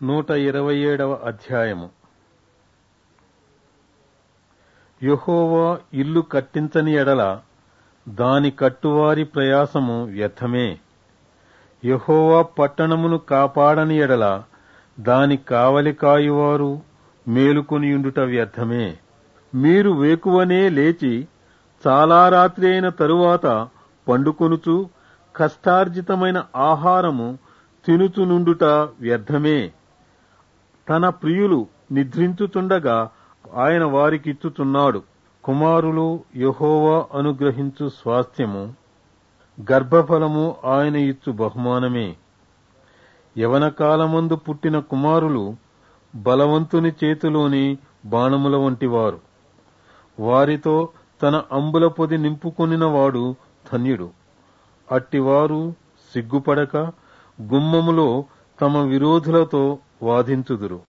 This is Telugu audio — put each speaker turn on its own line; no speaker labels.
నూట ఇరవై ఏడవ అధ్యాయము యెహోవా ఇల్లు కట్టించని ఎడల దాని కట్టువారి ప్రయాసము వ్యర్థమే యెహోవా పట్టణమును కాపాడని ఎడల దాని కావలి కాయువారు మేలుకొనియుండుట వ్యర్థమే మీరు వేకువనే లేచి చాలా రాత్రి అయిన తరువాత పండుకొనుచు కష్టార్జితమైన ఆహారము తినుచునుండుట వ్యర్థమే తన ప్రియులు నిద్రించుచుండగా ఆయన వారికిచ్చుచున్నాడు కుమారులు యెహోవా అనుగ్రహించు స్వాస్థ్యము గర్భఫలము ఆయన ఇచ్చు బహుమానమే యవన కాలమందు పుట్టిన కుమారులు బలవంతుని చేతిలోని బాణముల వంటివారు వారితో తన అంబుల పొది నింపుకొనినవాడు ధన్యుడు అట్టివారు సిగ్గుపడక గుమ్మములో తమ విరోధులతో వాదించుదురు